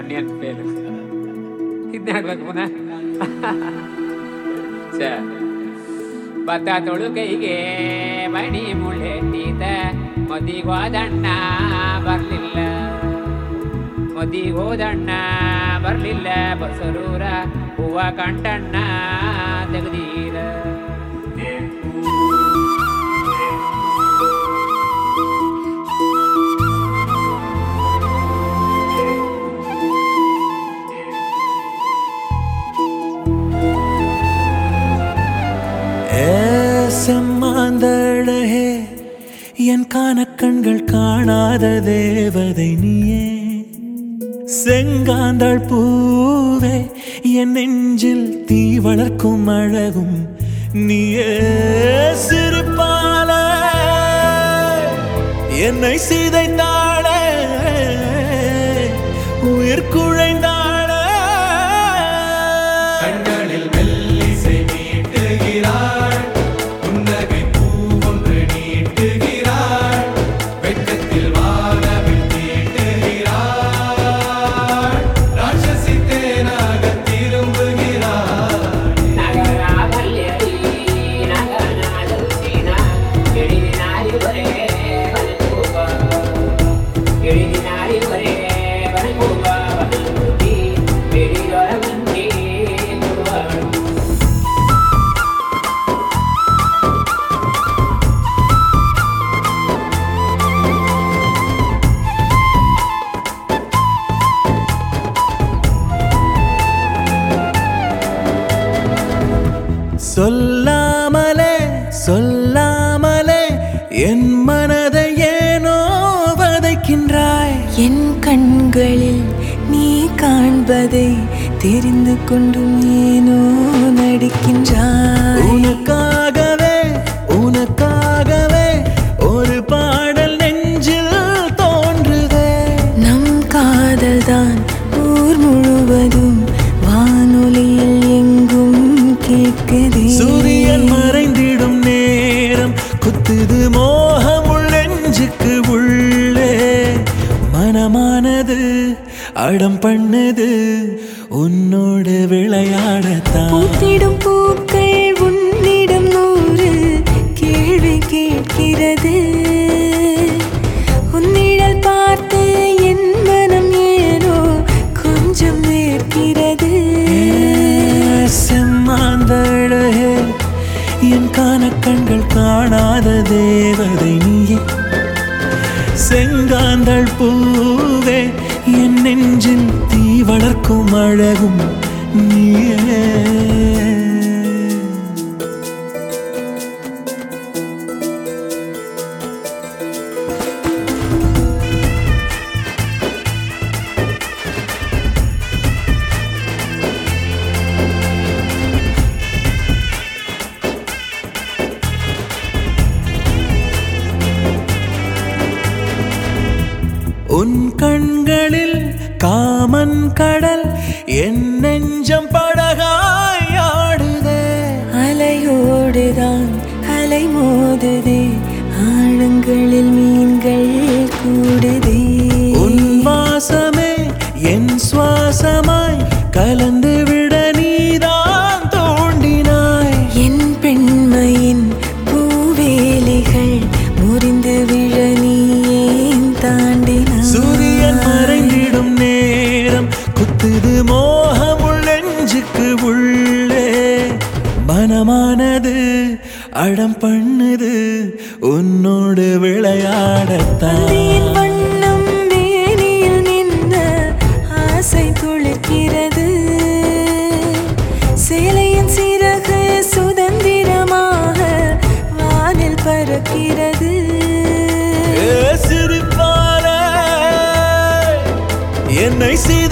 ಪುಣ್ಯನ್ fail ಇದನ್ನ ಹೇಳ್ಬೇಕು ಪುನಃ ಛ. ಭತ್ತ ತೊಳುಕೈಗೆ ಮಣಿ ಮುಳ್ಳೆಟ್ಟಿದ ಮದಿಗೋದಣ್ಣ ಬರ್ಲಿಲ್ಲ ಮದಿಗೋದಣ್ಣ ಬರ್ಲಿಲ್ಲ ಬಸರೂರ ಹೂವ ಕಂಟಣ್ಣ ತೆಗ್ದೀರ ஏ செம்மாந்தழகே என் காணக்கண்கள் காணாத தேவதை நீயே செங்காந்தாள் பூவே என் நெஞ்சில் தீ வளர்க்கும் அழகும் நீயே சிரிப்பால என்னை சிதைந்தாளே உயிர் குழைந்தாளே கண்களில் மெல்லிசை மீட்டுகிறாள் புன்னகை பூவொன்று நீட்டுகிறாள் வெட்கத்தில் வானவில் தீட்டுகிறாள் ராட்சசி தேனாக திரும்புகிறாள் சொல்லாமலே சொல்லாமலே என் மனதை ஏனோ வதைக்கின்றாய் என் கண்களில் நீ காண்பதை தெரிந்து கொண்டும் ஏனோ நடிக்கின்றாய் உனக்காகவே உனக்காகவே ஒரு பாடல் நெஞ்சில் தோன்றுதே நம் காதல்தான் ஊர் முழுவதும் வானொலியில் எங்கும் கேட்குதே சூரியன் மறைந்திடும் நேரம் குத்துது மோகம் உள்ளெஞ்சுக்கு உள்ளே மனமானது அடம் பண்ணுது உன்னோடு விளையாடத்தான் பூத்திடும் பூக்கள் உன்னிடம் நூறு கேள்வி கேட்கிறது உன்னிடல் பார்த்து என் மனம் ஏனோ கொஞ்சம் நேர்க்கிறது செம்மாந்தழகே என் காணக்கண்கள் காணாத தேவதை நீயே செங்காந்தள் பூவே என் நெஞ்சில் தீ வளர்க்கும் அழகும் நீயே உன் கண்களில் காமன் கடல் என் நெஞ்சம் படகாய் ஆடுதே அலையோடுதான் அலை மோதுதே ஆழங்களில் மீன்கள் கூடுதே உன் வாசமே என் சுவாசமாய் கலந்து விட நீதான் தோண்டினாய் என் பெண்மையின் பூவேலிகள் முறிந்து விழ நீ ஏன் தாண்டினாய் சூரியன் மறைந்திடும் நேரம் குத்துது மோகம் உள்ளெஞ்சுக்கு உள்ளே மனமானது அடம் பண்ணுது உன்னோடு விளையாடத்தான் அந்தியின் வண்ணம் வேலியில் நின்ற ஆசை துளிர்க்கிறது சேலையின் சிறகு சுதந்திரமாக வானில் பறக்கிறது ஏ சிரிப்பாலே என்னை சித